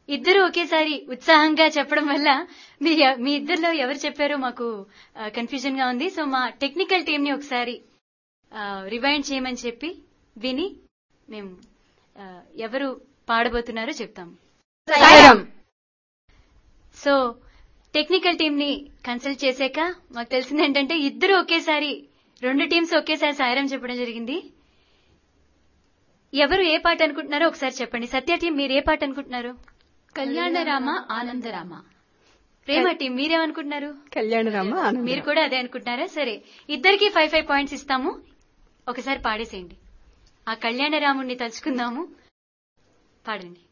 ఇద్దరు ఒకేసారి ఉత్సాహంగా చెప్పడం వల్ల మీ మీ ఇద్దరిలో ఎవరు చెప్పారో మాకు కన్ఫ్యూజన్ గా ఉంది సో మా టెక్నికల్ టీం ని ఒకసారి రివైండ్ చేయమని చెప్పి విని మేము ఆ, ఎవరు పాడబోతున్నారో చెప్తాం సాయిరామ్. సో టెక్నికల్ టీం ని కన్సల్ట్ చేశాక మాకు తెలిసింది ఏంటంటే ఇద్దరు ఒకేసారి రెండు టీమ్స్ ఒకేసారి సాయిరం చెప్పడం జరిగింది ఎవరు ఏ పాట అనుకుంటున్నారో ఒకసారి చెప్పండి సత్య టీం మీరు ఏ పాట అనుకుంటున్నారు కళ్యాణరామ ఆనందరామ ప్రేమ టీం మీరేమనుకుంటున్నారు కళ్యాణరామ ఆనందరామ. మీరు కూడా అదే అనుకుంటున్నారా సరే ఇద్దరికి ఫైవ్ ఫైవ్ పాయింట్స్ ఇస్తాము ఒకసారి పాడేసేయండి ఆ కళ్యాణ రాముణ్ణి తలుచుకుందాము పాడండి